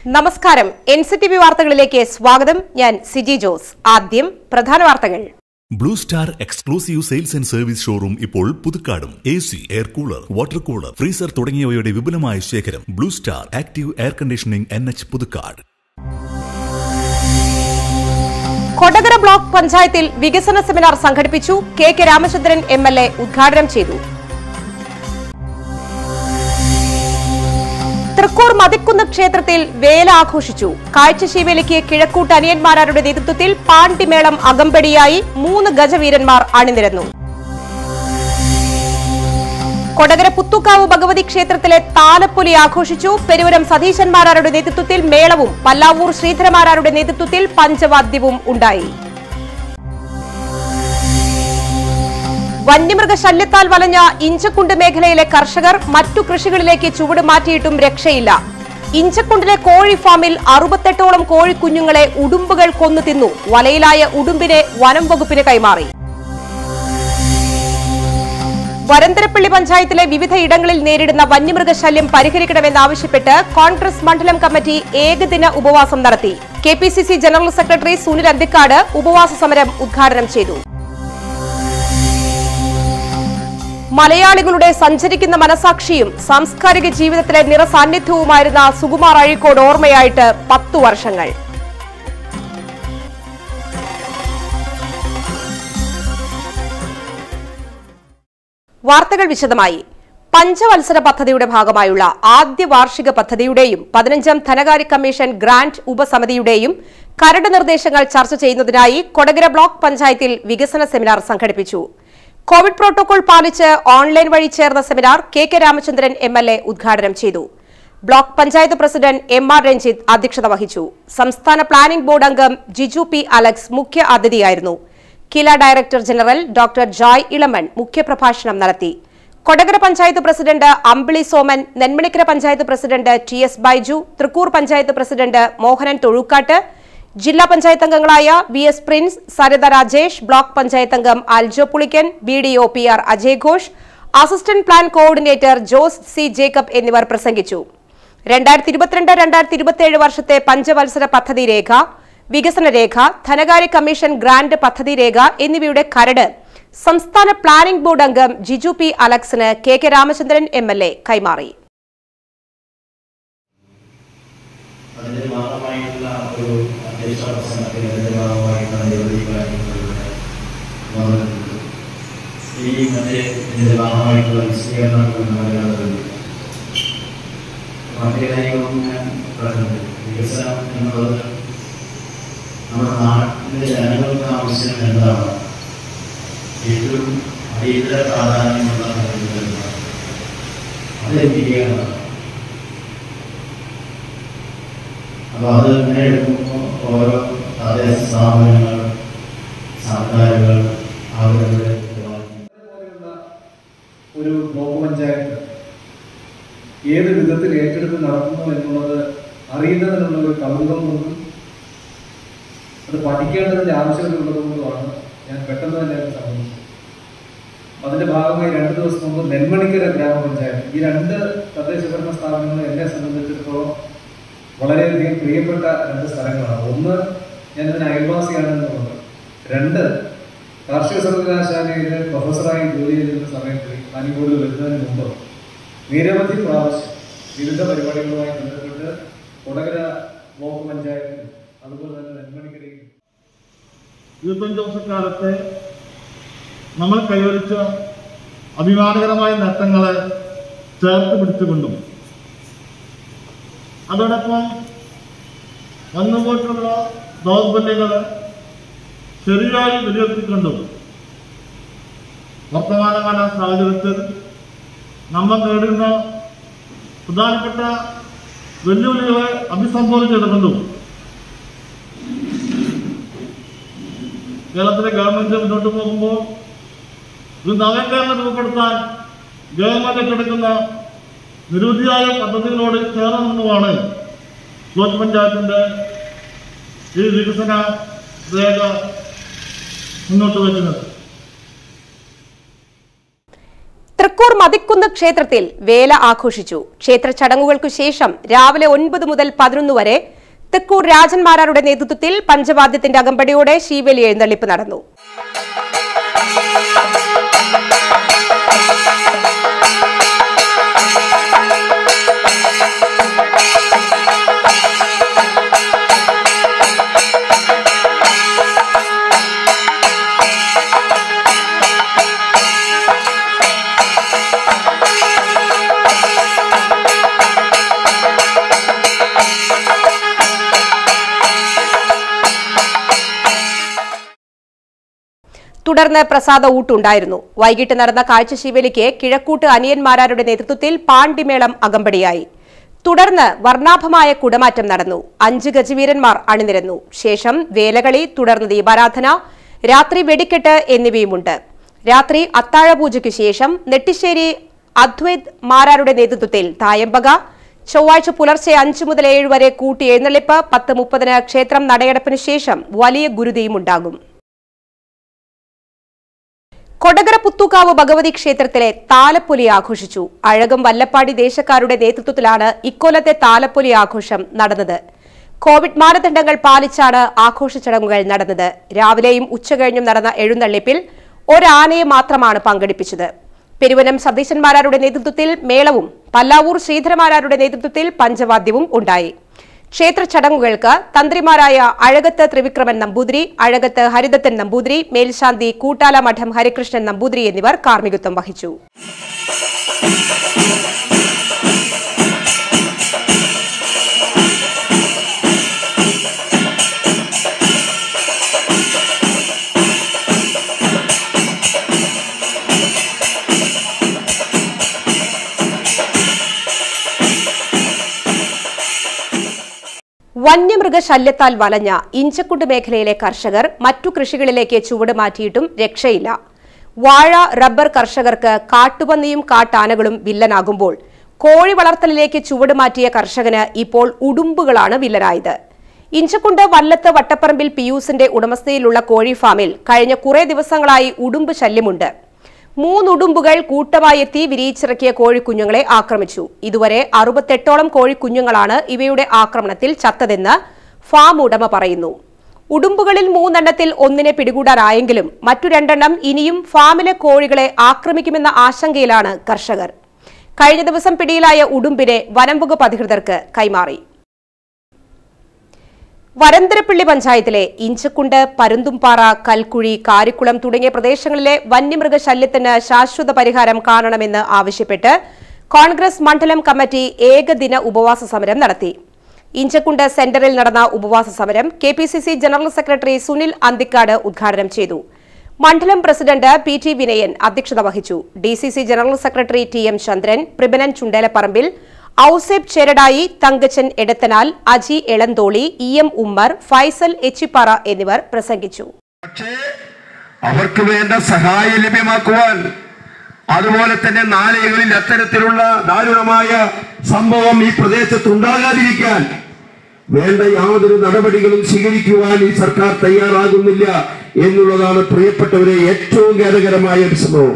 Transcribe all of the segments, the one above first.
നമസ്കാരം N C T V വാർത്തകളിലേക്ക് സ്വാഗതം ഞാൻ സിജി ജോസ് ആദ്യം പ്രധാന വാർത്തകൾ Blue Star exclusive sales and service showroom ഇപ്പോൾ പുതുക്കാടും A C air cooler water cooler freezer തുടങ്ങിയവയുടെ വിപുലമായ ശേഖരം Blue Star active air conditioning N H Puthukkad Kodakara block പഞ്ചായത്തിൽ വികസന സെമിനാർ സംഘടിപ്പിച്ചു K K Ramachandran M L A ഉദ്ഘാടനം ചെയ്തു തൃക്കൂർ മതിക്കുന്ന് ക്ഷേത്രത്തിൽ വേല ആഘോഷിച്ചു കാഴ്ചശീവേലിക്ക് കിഴക്കൂട്ട് അനിയന്മാരുടെ നേതൃത്വത്തിൽ പാണ്ടിമേളം അകമ്പടിയായി മൂന്ന് ഗജവീരന്മാർ അണിനിരന്നു കൊടകര പുത്തുക്കാവ് ഭഗവതി ക്ഷേത്രത്തിലെ താലപ്പൊലി ആഘോഷിച്ചു പെരുവരം സതീശന്മാരുടെ നേതൃത്വത്തിൽ മേളവും പല്ലാവൂർ ശ്രീധരമാരാരുടെ നേതൃത്വത്തിൽ പഞ്ചവാദ്യവും ഉണ്ടായി വന്യമൃഗ ശല്യത്താൽ വലഞ്ഞ ഇഞ്ചക്കുണ്ട് മേഖലയിലെ കർഷകർ മറ്റു കൃഷികളിലേക്ക് ചുവട് മാറ്റിയിട്ടും രക്ഷയില്ല ഇഞ്ചക്കുണ്ടിലെ കോഴി ഫാമിൽ അറുപത്തെട്ടോളം കോഴിക്കുഞ്ഞുങ്ങളെ ഉടുമ്പുകൾ കൊന്നു തിന്നു വലയിലായ ഉടുമ്പിനെ വനം വകുപ്പിന് കൈമാറി വരന്തരപ്പള്ളി പഞ്ചായത്തിലെ വിവിധ ഇടങ്ങളിൽ നേരിടുന്ന വന്യമൃഗ ശല്യം പരിഹരിക്കണമെന്നാവശ്യപ്പെട്ട് കോൺഗ്രസ് മണ്ഡലം കമ്മിറ്റി ഏകദിന ഉപവാസം നടത്തി K P C C general secretary Sunil Anthikkad ഉപവാസ സമരം ഉദ്ഘാടനം ചെയ്തു മലയാളികളുടെ സഞ്ചരിക്കുന്ന മനസാക്ഷിയും സാംസ്കാരിക ജീവിതത്തിലെ നിറസാന്നിധ്യവുമായിരുന്ന സുകുമാർ അഴീക്കോട് ഓർമ്മയായിട്ട് പത്തു വർഷങ്ങൾ വാർത്തകൾ വിശദമായി പഞ്ചവത്സര പദ്ധതിയുടെ ഭാഗമായുള്ള ആദ്യ വാർഷിക പദ്ധതിയുടെയും പതിനഞ്ചാം ധനകാര്യ കമ്മീഷൻ ഗ്രാന്റ് ഉപസമിതിയുടെയും കരട് നിർദ്ദേശങ്ങൾ ചർച്ച ചെയ്യുന്നതിനായി കൊടകര ബ്ലോക്ക് പഞ്ചായത്തിൽ വികസന സെമിനാർ സംഘടിപ്പിച്ചു കോവിഡ് പ്രോട്ടോകോൾ പാലിച്ച് ഓൺലൈൻ വഴി ചേർന്ന seminar K K Ramachandran M L A ഉദ്ഘാടനം ചെയ്തു block panchayat president M R Ranjith അധ്യക്ഷത വഹിച്ചു സംസ്ഥാന പ്ലാനിംഗ് ബോർഡ് അംഗം ജിജു പി അലക്സ് മുഖ്യ അതിഥിയായിരുന്നു Kila director general doctor Joy Elamon മുഖ്യപ്രഭാഷണം നടത്തി Kodakara panchayat president Ambili Soman Nenmanikkara panchayat president T S Baiju Thrikkur panchayat president Mohanan Thozhukkat ജില്ലാ പഞ്ചായത്ത് അംഗങ്ങളായ V S Prince Saritha Rajesh block panchayat അംഗം Aljo Pulikkan B D O P R Ajay Ghosh assistant plan coordinator Jose C Jacob എന്നിവർ പ്രസംഗിച്ചു രണ്ടായിരത്തി ഇരുപത്തിരണ്ട് രണ്ടായിരത്തി ഇരുപത്തിയേഴ് വർഷത്തെ പഞ്ചവത്സര പദ്ധതി രേഖ വികസന രേഖ ധനകാര്യ കമ്മീഷൻ ഗ്രാന്റ് പദ്ധതി രേഖ എന്നിവയുടെ കരട് സംസ്ഥാന പ്ലാനിംഗ് ബോർഡ് അംഗം ജിജു പി അലക്സിന് K K Ramachandran M L A കൈമാറി അതിന്റെ ഭാഗമായിട്ടുള്ള ഒരു അധ്യക്ഷ പ്രസംഗത്തിൽ അതിന്റെ ഭാഗമായിട്ടുള്ള നിരവധി കാര്യങ്ങളിലൂടെ വന്നിട്ടുണ്ട് ഈ മറ്റേ ഇതിന്റെ ഭാഗമായിട്ടുള്ള വിശദീകരണങ്ങൾ നൽകാറുണ്ട് മറ്റു കാര്യങ്ങളും ഞാൻ പറഞ്ഞത് വികസനം എന്നുള്ളത് നമ്മുടെ നാട്ടിലെ ജനങ്ങൾക്ക് ആവശ്യം എന്താണ് ഏറ്റവും അടിയന്തര പ്രാധാന്യമുള്ള കാര്യങ്ങൾ എന്താണ് അത് എന്തിനാണ് അപ്പോൾ അത് ഇങ്ങനെ എടുക്കുമ്പോൾ ഓരോ തദ്ദേശ സ്ഥാപനങ്ങൾ സർക്കാരുകൾ അവരുടെ ഉത്തരവാദിത്തം പോലെയുള്ള ഒരു ബ്ലോക്ക് പഞ്ചായത്ത് ഏത് വിധത്തിൽ ഏറ്റെടുത്ത് നടത്തുന്നു എന്നുള്ളത് അറിയുന്നതിനുള്ള ഒരു കൗതുകം കൊണ്ടും അത് പഠിക്കേണ്ടതിന്റെ ആവശ്യകതയുള്ളതുകൊണ്ടുമാണ് ഞാൻ പെട്ടെന്ന് തന്നെ അത് സംബന്ധിച്ചത് അതിന്റെ ഭാഗമായി രണ്ട് ദിവസം മുമ്പ് നെന്മണിക്കര ഗ്രാമപഞ്ചായത്ത് ഈ രണ്ട് തദ്ദേശ ഭരണ സ്ഥാപനങ്ങൾ എന്നെ സംബന്ധിച്ചിടത്തോളം വളരെയധികം പ്രിയപ്പെട്ട രണ്ട് സ്ഥലങ്ങളാണ് ഒന്ന് ഞാൻ ഇതിന് അയൽവാസിയാണെന്നുള്ളത് രണ്ട് കാർഷിക സർവകലാശാലയിൽ പ്രൊഫസറായി ജോലി ചെയ്തിരുന്ന സമയത്ത് പാനിക്കോട് വരുന്നതിന് മുമ്പ് നിരവധി പ്രാവശ്യം വിവിധ പരിപാടികളുമായി ബന്ധപ്പെട്ട് കൊടകര ബ്ലോക്ക് പഞ്ചായത്തിൽ അതുപോലെ തന്നെ നെന്മണിക്കരയിൽ ഇരുപത്തഞ്ച് വർഷക്കാലത്തെ നമ്മൾ കൈവരിച്ച അഭിമാനകരമായ നേട്ടങ്ങളെ ചേർത്ത് പിടിച്ചുകൊണ്ടും അതോടൊപ്പം വന്നുപോയിട്ടുള്ള ദൗർബല്യങ്ങളെ ശരിയായി വിലയിരുത്തിക്കൊണ്ടും വർത്തമാനകാല സാഹചര്യത്തിൽ നമ്മൾ നേരിടുന്ന പ്രധാനപ്പെട്ട വെല്ലുവിളികളെ അഭിസംബോധന ചെയ്തുകൊണ്ടും കേരളത്തിലെ ഗവൺമെന്റ് മുന്നോട്ട് പോകുമ്പോൾ ഒരു നവകേരളം രൂപപ്പെടുത്താൻ ഗവൺമെന്റ് ഏറ്റെടുക്കുന്ന നിരവധിയായ പദ്ധതികളോട് ചേർന്നുമാണ് ബ്ലോക്ക് പഞ്ചായത്തിന്റെ ഈ വികസന രേഖ മുന്നോട്ട് വയ്ക്കുന്നത് തൃക്കൂർ മതിക്കുന്ന് ക്ഷേത്രത്തിൽ വേല ആഘോഷിച്ചു ക്ഷേത്ര ചടങ്ങുകൾക്കു ശേഷം രാവിലെ ഒൻപത് മുതൽ പതിനൊന്ന് വരെ തൃക്കൂർ രാജന്മാരാരുടെ നേതൃത്വത്തിൽ പഞ്ചവാദ്യത്തിന്റെ അകമ്പടിയോടെ ശീവേലി എഴുന്നള്ളിപ്പ് നടന്നു തുടർന്ന് പ്രസാദ ഊട്ടുണ്ടായിരുന്നു വൈകിട്ട് നടന്ന കാഴ്ചശീവേലിക്ക് കിഴക്കൂട്ട് അനിയന്മാരാരുടെ നേതൃത്വത്തിൽ പാണ്ടിമേളം അകമ്പടിയായി തുടർന്ന് വർണ്ണാഭമായ കുടമാറ്റം നടന്നു അഞ്ച് ഗജവീരന്മാർ അണിനിരന്നു ശേഷം വേലകളി തുടർന്ന് ദീപാരാധന രാത്രി വെടിക്കെട്ട് എന്നിവയുമുണ്ട് രാത്രി അത്താഴപൂജയ്ക്കു ശേഷം നെട്ടിശ്ശേരി അദ്വൈത് മാരാരുടെ നേതൃത്വത്തിൽ തായമ്പക ചൊവ്വാഴ്ച പുലർച്ചെ അഞ്ചു മുതൽ ഏഴ് വരെ കൂട്ടി എഴുന്നള്ളിപ്പ് പത്ത് മുപ്പതിന് ക്ഷേത്രം നടയടപ്പിനു ശേഷം വലിയ ഗുരുതിയും ഉണ്ടാകും കൊടകര പുത്തൂക്കാവ് ഭഗവതി ക്ഷേത്രത്തിലെ താലപ്പൊലി ആഘോഷിച്ചു അഴകം വല്ലപ്പാടി ദേശക്കാരുടെ നേതൃത്വത്തിലാണ് ഇക്കൊല്ലത്തെ താലപ്പൊലി ആഘോഷം നടന്നത് കോവിഡ് മാനദണ്ഡങ്ങൾ പാലിച്ചാണ് ആഘോഷ ചടങ്ങുകൾ നടന്നത് രാവിലെയും ഉച്ചകഴിഞ്ഞും നടന്ന എഴുന്നള്ളിപ്പിൽ ഒരാനയെ മാത്രമാണ് പങ്കെടുപ്പിച്ചത് പെരുവനം സതീശന്മാരാരുടെ നേതൃത്വത്തിൽ മേളവും പല്ലാവൂർ ശ്രീധരമാരാരുടെ നേതൃത്വത്തിൽ പഞ്ചവാദ്യവും ഉണ്ടായി ക്ഷേത്ര ചടങ്ങുകൾക്ക് തന്ത്രിമാരായ അഴകത്ത് ത്രിവിക്രമൻ നമ്പൂതിരി അഴകത്ത് ഹരിദത്തൻ നമ്പൂതിരി മേൽശാന്തി കൂട്ടാല മഠം ഹരികൃഷ്ണൻ നമ്പൂതിരി എന്നിവർ കാർമ്മികത്വം വഹിച്ചു വന്യമൃഗശല്യത്താൽ വലഞ്ഞ ഇഞ്ചക്കുണ്ട് മേഖലയിലെ കർഷകർ മറ്റു കൃഷികളിലേക്ക് ചുവട് മാറ്റിയിട്ടും രക്ഷയില്ല വാഴ റബ്ബർ കർഷകർക്ക് കാട്ടുപന്നിയും കാട്ടാനകളും വില്ലനാകുമ്പോൾ കോഴി വളർത്തലിലേക്ക് ചുവട് മാറ്റിയ കർഷകന് ഇപ്പോൾ ഉടുമ്പുകളാണ് വില്ലനായത് ഇഞ്ചക്കുണ്ട് വല്ലത്ത് വട്ടപ്പറമ്പിൽ പിയൂസിന്റെ ഉടമസ്ഥയിലുള്ള കോഴി ഫാമിൽ കഴിഞ്ഞ കുറേ ദിവസങ്ങളായി ഉടുമ്പ് ശല്യമുണ്ട് മൂന്നുടുമ്പുകൾ കൂട്ടമായി എത്തി വിരിയിച്ചിറക്കിയ കോഴിക്കുഞ്ഞുങ്ങളെ ആക്രമിച്ചു ഇതുവരെ അറുപത്തെട്ടോളം കോഴിക്കുഞ്ഞുങ്ങളാണ് ഇവയുടെ ആക്രമണത്തിൽ ചത്തതെന്ന് ഫാം ഉടമ പറയുന്നു ഉടുമ്പുകളിൽ മൂന്നെണ്ണത്തിൽ ഒന്നിനെ പിടികൂടാനായെങ്കിലും മറ്റു രണ്ടെണ്ണം ഇനിയും ഫാമിലെ കോഴികളെ ആക്രമിക്കുമെന്ന ആശങ്കയിലാണ് കർഷകർ കഴിഞ്ഞ ദിവസം പിടിയിലായ ഉടുമ്പിനെ വനംവകുപ്പ് അധികൃതർക്ക് കൈമാറി വരന്തരപ്പള്ളി പഞ്ചായത്തിലെ ഇഞ്ചക്കുണ്ട് പരുന്തുംപാറ കൽക്കുഴി കാരിക്കുളം തുടങ്ങിയ പ്രദേശങ്ങളിലെ വന്യമൃഗശല്യത്തിന് ശാശ്വത പരിഹാരം കാണണമെന്ന് ആവശ്യപ്പെട്ട് കോൺഗ്രസ് മണ്ഡലം കമ്മിറ്റി ഏകദിന ഉപവാസ സമരം നടത്തി ഇഞ്ചക്കുണ്ട് സെന്ററിൽ നടന്ന ഉപവാസ സമരം K general secretary Sunil Anthikkad ഉദ്ഘാടനം ചെയ്തു മണ്ഡലം പ്രസിഡന്റ് പി ടി വിനയൻ അധ്യക്ഷത വഹിച്ചു D C C general secretary T M Chandran Prabanan Chundelapparambil Ouseph Cheradai Thankachan Edathanal Aji Elantholi E M Ummer Faisal Echippara എന്നിവർ പ്രസംഗിച്ചു പക്ഷേ അവർക്ക് വേണ്ട സഹായം ലഭ്യമാക്കുവാൻ അതുപോലെ തന്നെ നാലകളിൽ അത്തരത്തിലുള്ള ദാരുണമായ സംഭവം ഈ പ്രദേശത്ത് ഉണ്ടാകാതിരിക്കാൻ വേണ്ട യാതൊരു നടപടികളും സ്വീകരിക്കുവാൻ ഈ സർക്കാർ തയ്യാറാകുന്നില്ല എന്നുള്ളതാണ് പ്രിയപ്പെട്ടവരെ ഏറ്റവും ഖേദകരമായ ഒരു സംഭവം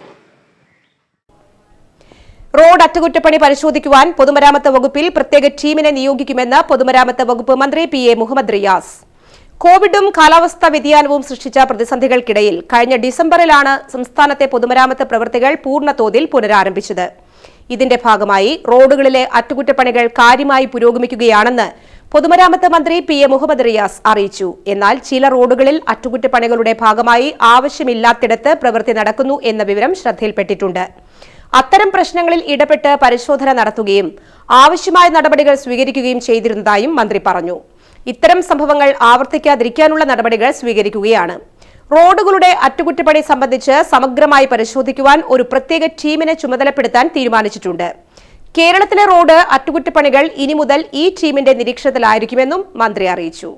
റോഡ് അറ്റകുറ്റപ്പണി പരിശോധിക്കുവാൻ പൊതുമരാമത്ത് വകുപ്പിൽ പ്രത്യേക ടീമിനെ നിയോഗിക്കുമെന്ന് പൊതുമരാമത്ത് വകുപ്പ് മന്ത്രി പി എ മുഹമ്മദ് റിയാസ് കോവിഡും കാലാവസ്ഥാ വ്യതിയാനവും സൃഷ്ടിച്ച പ്രതിസന്ധികൾക്കിടയിൽ കഴിഞ്ഞ ഡിസംബറിലാണ് സംസ്ഥാനത്തെ പൊതുമരാമത്ത് പ്രവൃത്തികൾ പൂർണ്ണതോതിൽ പുനരാരംഭിച്ചത് ഇതിന്റെ ഭാഗമായി റോഡുകളിലെ അറ്റകുറ്റപ്പണികൾ കാര്യമായി പുരോഗമിക്കുകയാണെന്ന് പൊതുമരാമത്ത് മന്ത്രി പി എ മുഹമ്മദ് റിയാസ് അറിയിച്ചു എന്നാൽ ചില റോഡുകളിൽ അറ്റകുറ്റപ്പണികളുടെ ഭാഗമായി ആവശ്യമില്ലാത്തിടത്ത് പ്രവൃത്തി നടക്കുന്നു എന്ന വിവരം ശ്രദ്ധയിൽപ്പെട്ടിട്ടുണ്ട് അത്തരം പ്രശ്നങ്ങളിൽ ഇടപെട്ട് പരിശോധന നടത്തുകയും ആവശ്യമായ നടപടികൾ സ്വീകരിക്കുകയും ചെയ്തിരുന്നതായും മന്ത്രി പറഞ്ഞു ഇത്തരം സംഭവങ്ങൾ ആവർത്തിക്കാതിരിക്കാനുള്ള നടപടികൾ സ്വീകരിക്കുകയാണ് റോഡുകളുടെ അറ്റകുറ്റപ്പണി സംബന്ധിച്ച് സമഗ്രമായി പരിശോധിക്കുവാൻ ഒരു പ്രത്യേക ടീമിനെ ചുമതലപ്പെടുത്താൻ തീരുമാനിച്ചിട്ടുണ്ട് കേരളത്തിലെ റോഡ് അറ്റകുറ്റപ്പണികൾ ഇനി മുതൽ ഈ ടീമിന്റെ നിരീക്ഷണത്തിലായിരിക്കുമെന്നും മന്ത്രി അറിയിച്ചു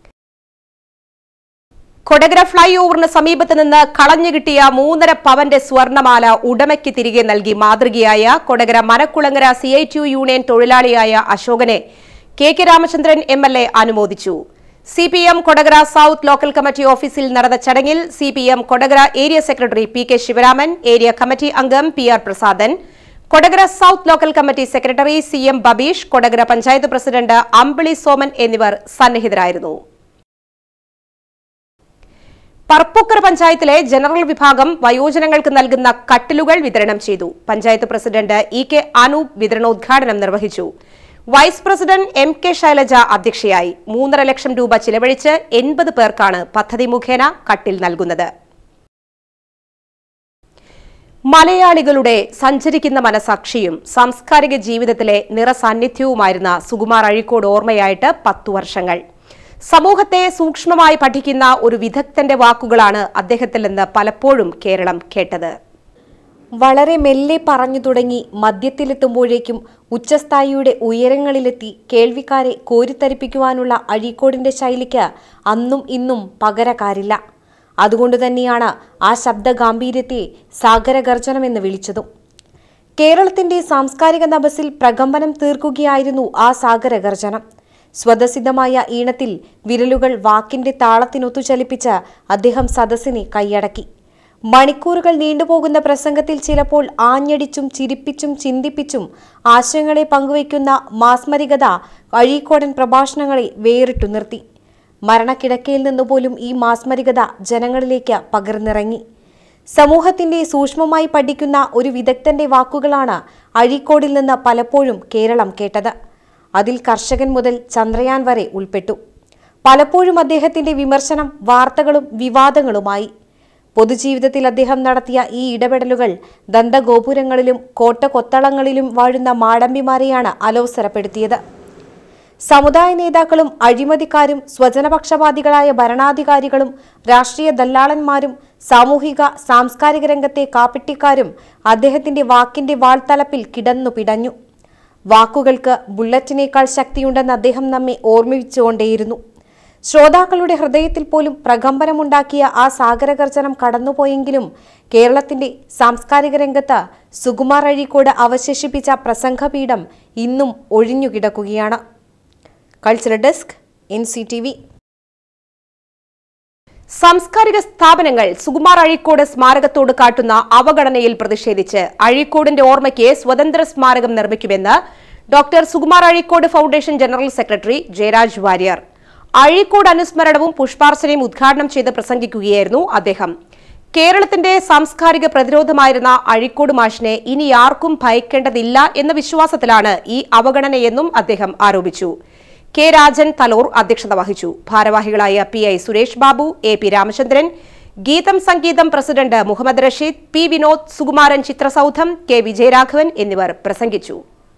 കൊടകര ഫ്ളൈ ഓവറിന് സമീപത്ത് നിന്ന് കളഞ്ഞു കിട്ടിയ മൂന്നര പവന്റെ സ്വർണമാല ഉടമയ്ക്ക് തിരികെ നൽകി മാതൃകയായ Kodakara Manakkulangara C I T U union തൊഴിലാളിയായ അശോകനെ K K Ramachandran M L A അനുമോദിച്ചു C P M Kodakara south local committee ഓഫീസിൽ നടന്ന ചടങ്ങിൽ C P M Kodakara area secretary P K Sivaraman area committee അംഗം P R Prasadan Kodakara south local committee secretary C M Babeesh Kodakara panchayat president Ambili Soman എന്നിവർ സന്നിഹിതരായിരുന്നു പറപ്പൂക്കര പഞ്ചായത്തിലെ ജനറൽ വിഭാഗം വയോജനങ്ങൾക്ക് നൽകുന്ന കട്ടിലുകൾ വിതരണം ചെയ്തു panchayat president E K Anoop വിതരണോദ്ഘാടനം നിർവഹിച്ചു vice president M K Shailaja അധ്യക്ഷയായി മൂന്നര ലക്ഷം രൂപ ചിലവഴിച്ച് എൺപത് പേർക്കാണ് പദ്ധതി മുഖേന കട്ടിൽ നൽകുന്നത് മലയാളികളുടെ സഞ്ചരിക്കുന്ന മനസാക്ഷിയും സാംസ്കാരിക ജീവിതത്തിലെ നിറസാന്നിധ്യവുമായിരുന്ന സുകുമാർ അഴീക്കോട് ഓർമ്മയായിട്ട് പത്തു വർഷങ്ങൾ സമൂഹത്തെ സൂക്ഷ്മമായി പഠിക്കുന്ന ഒരു വിദഗ്ധന്റെ വാക്കുകളാണ് അദ്ദേഹത്തിൽ നിന്ന് പലപ്പോഴും കേരളം കേട്ടത് വളരെ മെല്ലെ പറഞ്ഞു തുടങ്ങി മദ്യത്തിലെത്തുമ്പോഴേക്കും ഉച്ചസ്ഥായിയുടെ ഉയരങ്ങളിലെത്തി കേൾവിക്കാരെ കോരിത്തരിപ്പിക്കുവാനുള്ള അഴീക്കോടിന്റെ ശൈലിക്ക് അന്നും ഇന്നും പകരക്കാരില്ല അതുകൊണ്ട് തന്നെയാണ് ആ ശബ്ദഗാംഭീര്യത്തെ സാഗരഗർജനമെന്ന് വിളിച്ചതും കേരളത്തിന്റെ സാംസ്കാരിക നഭസിൽ പ്രകമ്പനം തീർക്കുകയായിരുന്നു ആ സാഗരഗർജനം സ്വതസിദ്ധമായ ഈണത്തിൽ വിരലുകൾ വാക്കിന്റെ താളത്തിനൊത്തു ചലിപ്പിച്ച് അദ്ദേഹം സദസ്സിനെ കൈയടക്കി മണിക്കൂറുകൾ നീണ്ടുപോകുന്ന പ്രസംഗത്തിൽ ചിലപ്പോൾ ആഞ്ഞടിച്ചും ചിരിപ്പിച്ചും ചിന്തിപ്പിച്ചും ആശയങ്ങളെ പങ്കുവയ്ക്കുന്ന മാസ്മരികത അഴീക്കോടൻ പ്രഭാഷണങ്ങളെ വേറിട്ടു നിർത്തി മരണക്കിടക്കയിൽ നിന്നുപോലും ഈ മാസ്മരികത ജനങ്ങളിലേക്ക് പകർന്നിറങ്ങി സമൂഹത്തിന്റെ സൂക്ഷ്മമായി പഠിക്കുന്ന ഒരു വിദഗ്ധന്റെ വാക്കുകളാണ് അഴീക്കോടിൽ നിന്ന് പലപ്പോഴും കേരളം കേട്ടത് അതിൽ കർഷകൻ മുതൽ ചന്ദ്രയാൻ വരെ ഉൾപ്പെട്ടു പലപ്പോഴും അദ്ദേഹത്തിന്റെ വിമർശനം വാർത്തകളും വിവാദങ്ങളുമായി പൊതുജീവിതത്തിൽ അദ്ദേഹം നടത്തിയ ഈ ഇടപെടലുകൾ ദന്തഗോപുരങ്ങളിലും കോട്ടകൊത്തളങ്ങളിലും വാഴുന്ന മാടമ്പിമാരെയാണ് അലോസരപ്പെടുത്തിയത് സമുദായ നേതാക്കളും അഴിമതിക്കാരും സ്വജനപക്ഷപാതികളായ ഭരണാധികാരികളും രാഷ്ട്രീയ ദല്ലാളന്മാരും സാമൂഹിക സാംസ്കാരിക രംഗത്തെ കാപ്പിട്ടിക്കാരും അദ്ദേഹത്തിന്റെ വാക്കിന്റെ വാൾത്തലപ്പിൽ കിടന്നു പിടഞ്ഞു വാക്കുകൾക്ക് ബുള്ളറ്റിനേക്കാൾ ശക്തിയുണ്ടെന്ന് അദ്ദേഹം നമ്മെ ഓർമ്മിപ്പിച്ചുകൊണ്ടേയിരുന്നു ശ്രോതാക്കളുടെ ഹൃദയത്തിൽ പോലും പ്രകമ്പനമുണ്ടാക്കിയ ആ സാഗരഗർജനം കടന്നുപോയെങ്കിലും കേരളത്തിന്റെ സാംസ്കാരിക രംഗത്ത് സുകുമാർ അഴീക്കോട് അവശേഷിപ്പിച്ച പ്രസംഗപീഠം ഇന്നും ഒഴിഞ്ഞുകിടക്കുകയാണ് cultural desk N C T V സാംസ്കാരിക സ്ഥാപനങ്ങൾ സുകുമാർ അഴീക്കോട് സ്മാരകത്തോട് കാട്ടുന്ന അവഗണനയിൽ പ്രതിഷേധിച്ച് അഴീക്കോടിന്റെ ഓർമ്മയ്ക്ക് സ്വതന്ത്ര സ്മാരകം നിർമ്മിക്കുമെന്ന് doctor Sukumar Azhikode foundation general secretary Jayaraj Warrier Azhikode അനുസ്മരണവും പുഷ്പാർച്ചനയും ഉദ്ഘാടനം ചെയ്ത് പ്രസംഗിക്കുകയായിരുന്നു അദ്ദേഹം കേരളത്തിന്റെ സാംസ്കാരിക പ്രതിരോധമായിരുന്ന അഴീക്കോട് മാഷിനെ ഇനി ആർക്കും ഭയക്കേണ്ടതില്ല എന്ന വിശ്വാസത്തിലാണ് ഈ അവഗണനയെന്നും അദ്ദേഹം ആരോപിച്ചു കെ രാജൻ തലോർ അധ്യക്ഷത വഹിച്ചു ഭാരവാഹികളായ P I Suresh Babu A P Ramachandran Geetham Sangeetham president Muhammad Rasheed P Vinod Sukumaran Chithrasoudham K Vijayaraghavan എന്നിവർ പ്രസംഗിച്ചു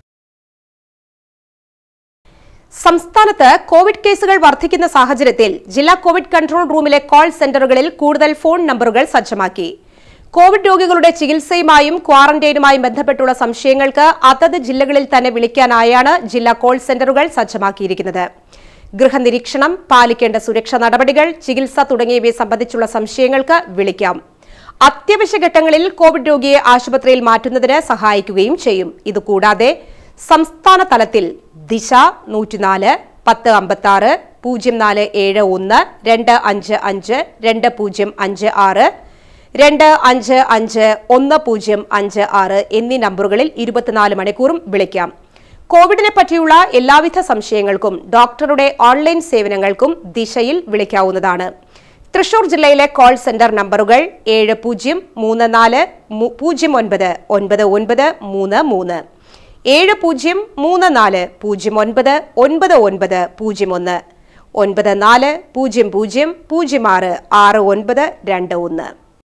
സംസ്ഥാനത്ത് കോവിഡ് കേസുകൾ വർദ്ധിക്കുന്ന സാഹചര്യത്തിൽ ജില്ലാ കോവിഡ് കൺട്രോൾ റൂമിലെ കോൾ സെന്ററുകളിൽ കൂടുതൽ ഫോൺ നമ്പറുകൾ സജ്ജമാക്കി കോവിഡ് രോഗികളുടെ ചികിത്സയുമായും ക്വാറന്റൈനുമായും ബന്ധപ്പെട്ടുള്ള സംശയങ്ങൾക്ക് അതത് ജില്ലകളിൽ തന്നെ വിളിക്കാനായാണ് ജില്ലാ കോൾ സെന്ററുകൾ സജ്ജമാക്കിയിരിക്കുന്നത് ഗൃഹനിരീക്ഷണം പാലിക്കേണ്ട സുരക്ഷാ നടപടികൾ ചികിത്സ തുടങ്ങിയവയെ സംബന്ധിച്ചുള്ള സംശയങ്ങൾക്ക് വിളിക്കാം അത്യാവശ്യ ഘട്ടങ്ങളിൽ കോവിഡ് രോഗിയെ ആശുപത്രിയിൽ മാറ്റുന്നതിന് സഹായിക്കുകയും ചെയ്യും ഇതുകൂടാതെ സംസ്ഥാന തലത്തിൽ ദിശ നൂറ്റിനാല് പത്ത് അമ്പത്തി ആറ് പൂജ്യം നാല് ഏഴ് ഒന്ന് രണ്ട് അഞ്ച് അഞ്ച് രണ്ട് പൂജ്യം അഞ്ച് ആറ് രണ്ട് അഞ്ച് അഞ്ച് ഒന്ന് പൂജ്യം അഞ്ച് ആറ് എന്നീ നമ്പറുകളിൽ ഇരുപത്തിനാല് മണിക്കൂറും വിളിക്കാം കോവിഡിനെ പറ്റിയുള്ള എല്ലാവിധ സംശയങ്ങൾക്കും ഡോക്ടറുടെ ഓൺലൈൻ സേവനങ്ങൾക്കും ദിശയിൽ വിളിക്കാവുന്നതാണ് തൃശൂർ ജില്ലയിലെ കോൾ സെന്റർ നമ്പറുകൾ ഏഴ് പൂജ്യം മൂന്ന് നാല് മു- പൂജ്യം ഒൻപത് ഒൻപത് ഒൻപത് മൂന്ന് മൂന്ന് ഏഴ് പൂജ്യം മൂന്ന് നാല് പൂജ്യം ഒൻപത് ഒൻപത് ഒൻപത് പൂജ്യം ഒന്ന് ഒൻപത് നാല് പൂജ്യം പൂജ്യം പൂജ്യം ആറ് ആറ് ഒൻപത് രണ്ട് ഒന്ന്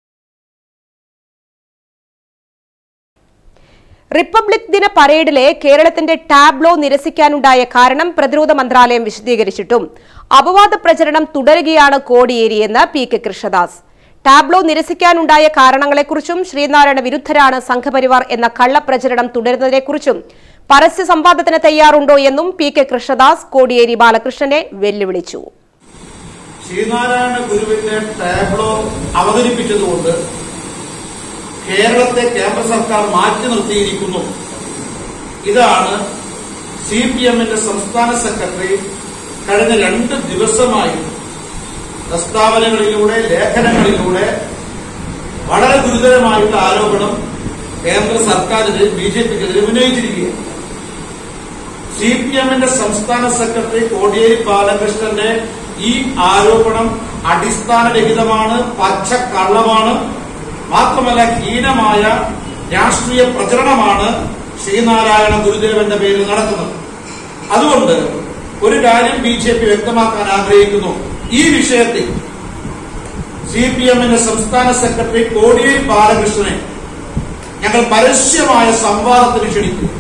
റിപ്പബ്ലിക് ദിന പരേഡിലെ കേരളത്തിന്റെ ടാബ്ലോ നിരസിക്കാനുണ്ടായ കാരണം പ്രതിരോധ മന്ത്രാലയം വിശദീകരിച്ചിട്ടും അപവാദ പ്രചരണം തുടരുകയാണ് കോടിയേരിയെന്ന് പി കെ കൃഷ്ണദാസ് ടാബ്ലോ നിരസിക്കാനുണ്ടായ കാരണങ്ങളെക്കുറിച്ചും ശ്രീനാരായണ വിരുദ്ധരാണ് സംഘപരിവാർ എന്ന കള്ളപ്രചരണം തുടരുന്നതിനെക്കുറിച്ചും പരസ്യ സംവാദത്തിന് തയ്യാറുണ്ടോ എന്നും പി കെ കൃഷ്ണദാസ് കോടിയേരി ബാലകൃഷ്ണനെ വെല്ലുവിളിച്ചു ശ്രീനാരായണ ഗുരുവിന്റെ ടാബ്ലോ അവതരിപ്പിച്ചതുകൊണ്ട് കേരളത്തെ കേന്ദ്ര സർക്കാർ മാറ്റി നിർത്തിയിരിക്കുന്നു ഇതാണ് സി പി എമ്മിന്റെ സംസ്ഥാന സെക്രട്ടറി കഴിഞ്ഞ രണ്ട് ദിവസമായി പ്രസ്താവനകളിലൂടെ ലേഖനങ്ങളിലൂടെ വളരെ ഗുരുതരമായിട്ടുള്ള ആരോപണം കേന്ദ്ര സർക്കാരിന് ബി ജെ പിക്കെതിരെ ഉന്നയിച്ചിരിക്കുകയാണ് സി പി എമ്മിന്റെ സംസ്ഥാന സെക്രട്ടറി കോടിയേരി ബാലകൃഷ്ണന്റെ ഈ ആരോപണം അടിസ്ഥാനരഹിതമാണ് പച്ചക്കള്ളമാണ് മാത്രമല്ല ഹീനമായ രാഷ്ട്രീയ പ്രചരണമാണ് ശ്രീനാരായണ ഗുരുദേവന്റെ പേരിൽ നടക്കുന്നത് അതുകൊണ്ട് ഒരു കാര്യം ബി ജെ പി വ്യക്തമാക്കാൻ ആഗ്രഹിക്കുന്നു ഈ വിഷയത്തിൽ സി പി എമ്മിന്റെ സംസ്ഥാന സെക്രട്ടറി കോടിയേരി ബാലകൃഷ്ണനെ ഞങ്ങൾ പരസ്യമായ സംവാദത്തിന് ക്ഷണിക്കുന്നു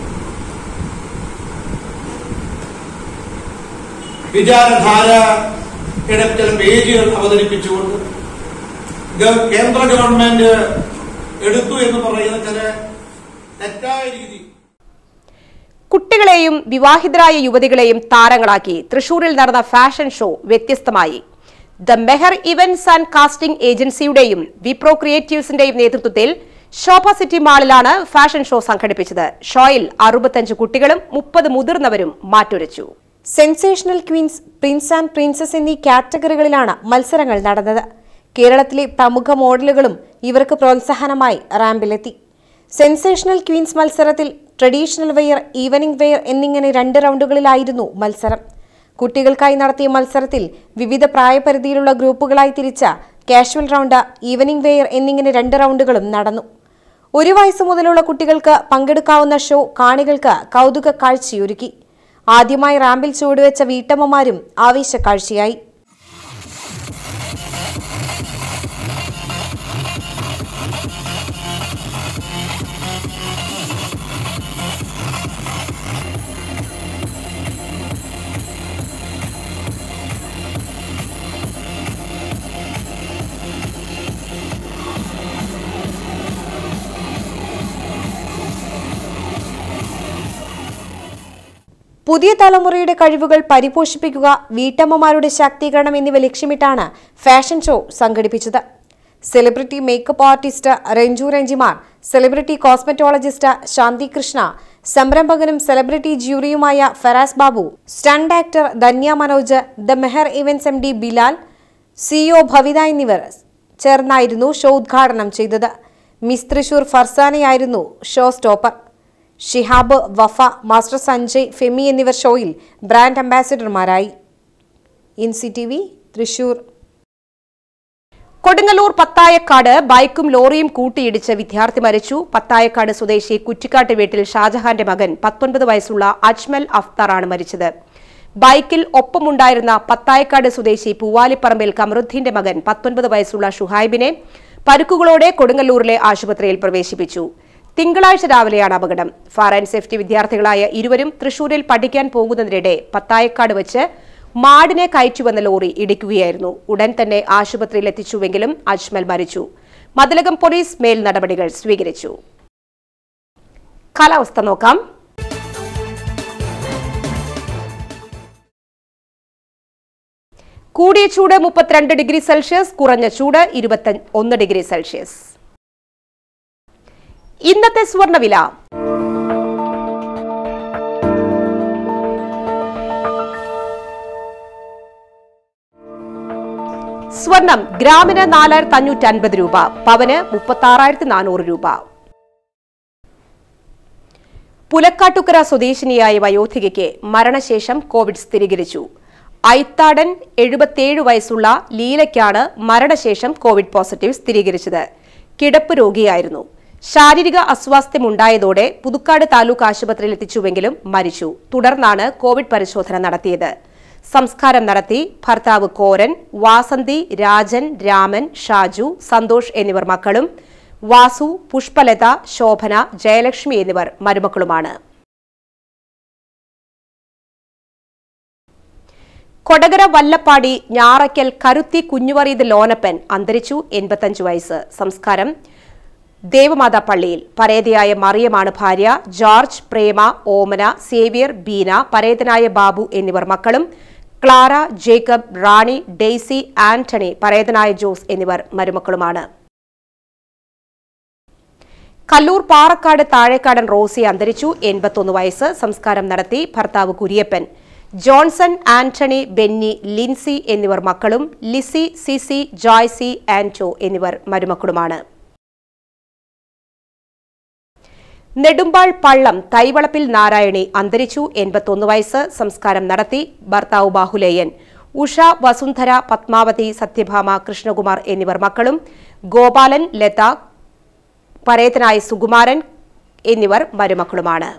വിചാരധാരയുടെ ചില പേജുകൾ അവതരിപ്പിച്ചുകൊണ്ട് ഗ- കേന്ദ്ര ഗവൺമെന്റ് എടുത്തു എന്ന് പറയുന്ന ചില തെറ്റായ രീതി കുട്ടികളെയും വിവാഹിതരായ യുവതികളെയും താരങ്ങളാക്കി തൃശൂരിൽ നടന്ന ഫാഷൻ ഷോ വ്യത്യസ്തമായി the Meher events and casting ഏജൻസിയുടെയും വിപ്രോ ക്രിയേറ്റീവ്സിന്റെയും നേതൃത്വത്തിൽ ശോഭ സിറ്റി മാളിലാണ് ഫാഷൻ ഷോ സംഘടിപ്പിച്ചത് ഷോയിൽ അറുപത്തഞ്ച് കുട്ടികളും മുപ്പത് മുതിർന്നവരും മാറ്റുരച്ചു sensational queens prince and princess എന്നീ കാറ്റഗറികളിലാണ് മത്സരങ്ങൾ നടന്നത് കേരളത്തിലെ പ്രമുഖ മോഡലുകളും ഇവർക്ക് പ്രോത്സാഹനമായി റാമ്പിലെത്തി സെൻസേഷണൽ ക്വീൻസ് മത്സരത്തിൽ ട്രഡീഷണൽ വെയർ ഈവനിംഗ് വെയർ എന്നിങ്ങനെ രണ്ട് റൗണ്ടുകളിലായിരുന്നു മത്സരം കുട്ടികൾക്കായി നടത്തിയ മത്സരത്തിൽ വിവിധ പ്രായപരിധിയിലുള്ള ഗ്രൂപ്പുകളായി തിരിച്ച കാഷ്വൽ റൗണ്ട് ഈവനിംഗ് വെയർ എന്നിങ്ങനെ രണ്ട് റൗണ്ടുകളും നടന്നു ഒരു വയസ്സ് മുതലുള്ള കുട്ടികൾക്ക് പങ്കെടുക്കാവുന്ന ഷോ കാണികൾക്ക് കൗതുക കാഴ്ചയൊരുക്കി ആദ്യമായി റാമ്പിൽ ചുവടുവെച്ച വീട്ടമ്മമാരും ആവേശക്കാഴ്ചയായി പുതിയ തലമുറയുടെ കഴിവുകൾ പരിപോഷിപ്പിക്കുക വീട്ടമ്മമാരുടെ ശാക്തീകരണം എന്നിവ ലക്ഷ്യമിട്ടാണ് ഫാഷൻ ഷോ സംഘടിപ്പിച്ചത് celebrity makeup artist Renju Renjimar celebrity cosmetologist Shanthi Krishna സംരംഭകനും സെലിബ്രിറ്റി ജ്യൂറിയുമായ Faraz Babu stunt actor Dhanya Manoj the Meher events M D Bilal CEO Bhavitha എന്നിവർ ചേർന്നായിരുന്നു ഷോ ഉദ്ഘാടനം ചെയ്തത് മിസ് തൃശൂർ ഫർസാനയായിരുന്നു show stopper Shihab Wafa master Sanjay Femi എന്നിവർ ഷോയിൽ ബ്രാൻഡ് അംബാസിഡർമാരായി ഇൻസി ടി വി തൃശൂർ കൊടുങ്ങല്ലൂർ പത്തായക്കാട് ബൈക്കും ലോറിയും കൂട്ടിയിടിച്ച് വിദ്യാർത്ഥി മരിച്ചു പത്തായക്കാട് സ്വദേശി കുറ്റിക്കാട്ട് വീട്ടിൽ ഷാജഹാന്റെ മകൻ പത്തൊൻപത് വയസ്സുള്ള അജ്മൽ അഫ്താറാണ് മരിച്ചത് ബൈക്കിൽ ഒപ്പമുണ്ടായിരുന്ന പത്തായക്കാട് സ്വദേശി പൂവാലിപ്പറമ്പിൽ കമറുദ്ദീന്റെ മകൻ പത്തൊൻപത് വയസ്സുള്ള ഷുഹൈബിനെ പരുക്കുകളോടെ കൊടുങ്ങല്ലൂരിലെ ആശുപത്രിയിൽ പ്രവേശിപ്പിച്ചു തിങ്കളാഴ്ച രാവിലെയാണ് അപകടം ഫയർ ആൻഡ് സേഫ്റ്റി വിദ്യാർത്ഥികളായ ഇരുവരും തൃശൂരിൽ പഠിക്കാൻ പോകുന്നതിനിടെ പത്തായക്കാട് വെച്ച് മാടിനെ കയറ്റുവന്ന ലോറി ഇടിക്കുകയായിരുന്നു ഉടൻ തന്നെ ആശുപത്രിയിൽ എത്തിച്ചുവെങ്കിലും അജ്മൽ മരിച്ചു മതിലകം പോലീസ് മേൽ നടപടികൾ സ്വീകരിച്ചു കാലാവസ്ഥ നോക്കാം കൂടിയ ചൂട് മുപ്പത്തിരണ്ട് ഡിഗ്രി സെൽഷ്യസ് കുറഞ്ഞ ചൂട് ഇരുപത്തി ഒന്ന് ഡിഗ്രി സെൽഷ്യസ് ഇന്നത്തെ സ്വർണ്ണവില സ്വർണം ഗ്രാമിന് നാലായിരത്തി അഞ്ഞൂറ്റി അൻപത് രൂപ പവന് മുപ്പത്തി ആറായിരത്തി നാനൂറ് രൂപ പുലക്കാട്ടുക്കര സ്വദേശിനിയായ വയോധികയ്ക്ക് മരണശേഷം കോവിഡ് സ്ഥിരീകരിച്ചു ഐത്താടൻ എഴുപത്തിയേഴ് വയസ്സുള്ള ലീലയ്ക്കാണ് മരണശേഷം കോവിഡ് പോസിറ്റീവ് സ്ഥിരീകരിച്ചത് കിടപ്പ് രോഗിയായിരുന്നു ശാരീരിക അസ്വാസ്ഥ്യമുണ്ടായതോടെ പുതുക്കാട് താലൂക്ക് ആശുപത്രിയിൽ എത്തിച്ചുവെങ്കിലും മരിച്ചു തുടർന്നാണ് കോവിഡ് പരിശോധന നടത്തിയത് സംസ്കാരം നടത്തി ഭർത്താവ് കോരൻ വാസന്തി രാജൻ രാമൻ ഷാജു സന്തോഷ് എന്നിവർ മക്കളും വാസു പുഷ്പലത ശോഭന ജയലക്ഷ്മി എന്നിവർ മരുമക്കളുമാണ് കൊടകര വല്ലപ്പാടി ഞാറയ്ക്കൽ കരുത്തി കുഞ്ഞുവറീത് ലോനപ്പൻ അന്തരിച്ചു എൺപത്തഞ്ച് വയസ്സ് സംസ്കാരം ദേവമാത പള്ളിയിൽ പരേതയായ മറിയമാണ് ഭാര്യ ജോർജ് പ്രേമ ഓമന സേവിയർ ബീന പരേതനായ ബാബു എന്നിവർ മക്കളും ക്ലാര ജേക്കബ് റാണി ഡെയ്സി ആന്റണി പരേതനായ ജോസ് എന്നിവർ മരുമക്കളുമാണ് കല്ലൂർ പാറക്കാട് താഴേക്കാടൻ റോസി അന്തരിച്ചു എൺപത്തൊന്ന് വയസ്സ് സംസ്കാരം നടത്തി ഭർത്താവ് കുര്യപ്പൻ ജോൺസൺ ആന്റണി ബെന്നി ലിൻസി എന്നിവർ മക്കളും ലിസി സിസി ജോയ്സി ആന്റോ എന്നിവർ മരുമക്കളുമാണ് നെടുമ്പാൾ പള്ളം തൈവളപ്പിൽ നാരായണി അന്തരിച്ചു എൺപത്തൊന്ന് വയസ്സ് സംസ്കാരം നടത്തി ഭർത്താവ് ബാഹുലേയൻ ഉഷ വസുന്ധര പത്മാവതി സത്യഭാമ കൃഷ്ണകുമാർ എന്നിവർ മക്കളും ഗോപാലൻ ലത പരേതനായ സുകുമാരൻ എന്നിവർ മരുമക്കളുമാണ്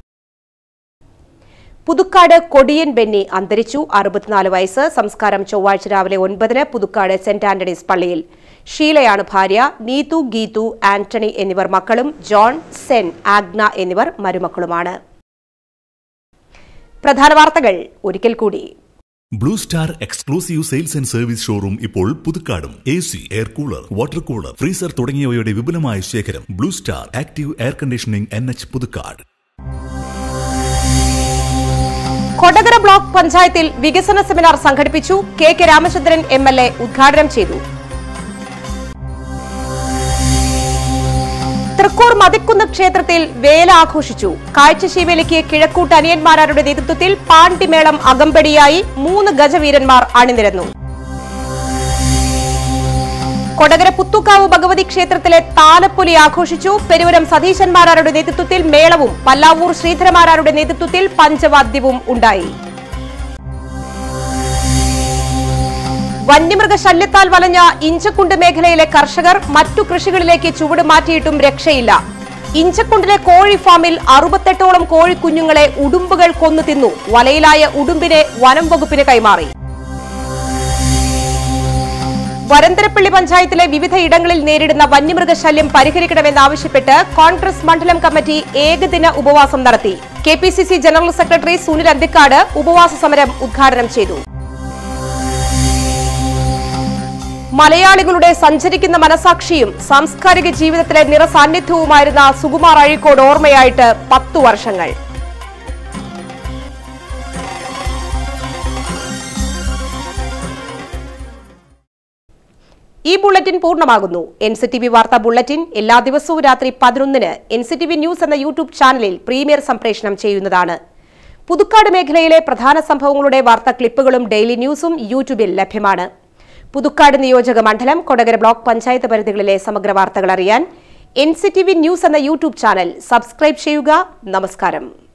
പുതുക്കാട് കൊടിയൻ ബെന്നി അന്തരിച്ചു അറുപത്തിനാല് വയസ്സ് സംസ്കാരം ചൊവ്വാഴ്ച രാവിലെ ഒൻപതിന് പുതുക്കാട് സെന്റ് ആന്റണീസ് പള്ളിയിൽ ഷീലയാണ് ഭാര്യ നീതു ഗീതു ആന്റണി എന്നിവർ മക്കളും ജോൺ സെൻ ആഗ്ന എന്നിവർ മരുമക്കളുമാണ് പ്രധാന വാർത്തകൾ ഒരിക്കൽ കൂടി Blue Star exclusive sales and service showroom ഇപ്പോൾ പുതുക്കാടും A C air cooler water cooler freezer തുടങ്ങിയവയുടെ വിപുലമായ ശേഖരം Blue Star active air conditioning N H Puthukkad Kodakara block പഞ്ചായത്തിൽ വികസന സെമിനാർ സംഘടിപ്പിച്ചു K K Ramachandran M L A ഉദ്ഘാടനം ചെയ്തു തൃക്കൂർ മതിക്കുന്ന് ക്ഷേത്രത്തിൽ വേല ആഘോഷിച്ചു കാഴ്ചശീവേലിക്ക് കിഴക്കൂട്ട് അനിയന്മാരുടെ നേതൃത്വത്തിൽ പാണ്ടിമേളം അകമ്പടിയായി മൂന്ന് ഗജവീരന്മാർ അണിനിരന്നു കൊടകര പുത്തുക്കാവ് ഭഗവതി ക്ഷേത്രത്തിലെ താലപ്പൊലി ആഘോഷിച്ചു പെരുവരം സതീശന്മാരാരുടെ നേതൃത്വത്തിൽ മേളവും പല്ലാവൂർ ശ്രീധരമാരാരുടെ നേതൃത്വത്തിൽ പഞ്ചവാദ്യവും ഉണ്ടായി വന്യമൃഗ ശല്യത്താൽ വലഞ്ഞ ഇഞ്ചക്കുണ്ട് മേഖലയിലെ കർഷകർ മറ്റു കൃഷികളിലേക്ക് ചുവട് മാറ്റിയിട്ടും രക്ഷയില്ല ഇഞ്ചക്കുണ്ടിലെ കോഴി ഫാമിൽ അറുപത്തെട്ടോളം കോഴിക്കുഞ്ഞുങ്ങളെ ഉടുമ്പുകൾ കൊന്നു തിന്നു വലയിലായ ഉടുമ്പിനെ വനം വകുപ്പിന് കൈമാറി വരന്തരപ്പള്ളി പഞ്ചായത്തിലെ വിവിധ ഇടങ്ങളിൽ നേരിടുന്ന വന്യമൃഗ ശല്യം പരിഹരിക്കണമെന്നാവശ്യപ്പെട്ട് കോൺഗ്രസ് മണ്ഡലം കമ്മിറ്റി ഏകദിന ഉപവാസം നടത്തി K P C C general secretary Sunil Anthikkad ഉപവാസ സമരം ഉദ്ഘാടനം ചെയ്തു മലയാളികളുടെ സഞ്ചരിക്കുന്ന മനസാക്ഷിയും സാംസ്കാരിക ജീവിതത്തിലെ നിറസാന്നിധ്യവുമായിരുന്ന സുകുമാർ അഴീക്കോട് ഓർമ്മയായിട്ട് പത്തു വർഷങ്ങൾ ഈ ബുള്ളറ്റിൻ പൂർണ്ണമാകുന്നു എൻ സി ടി വി വാർത്താ ബുള്ളറ്റിൻ എല്ലാ ദിവസവും രാത്രി പതിനൊന്നിന് N C T V news എന്ന യൂട്യൂബ് ചാനലിൽ പ്രീമിയർ സംപ്രേഷണം ചെയ്യുന്നതാണ് പുതുക്കാട് മേഖലയിലെ പ്രധാന സംഭവങ്ങളുടെ വാർത്താ ക്ലിപ്പുകളും ഡെയിലി ന്യൂസും യൂട്യൂബിൽ ലഭ്യമാണ് പുതുക്കാട് നിയോജക മണ്ഡലം കൊടകര ബ്ലോക്ക് പഞ്ചായത്ത് പരിധികളിലെ സമഗ്ര വാർത്തകൾ അറിയാൻ N C T V news എന്ന യൂട്യൂബ് ചാനൽ സബ്സ്ക്രൈബ് ചെയ്യുക നമസ്കാരം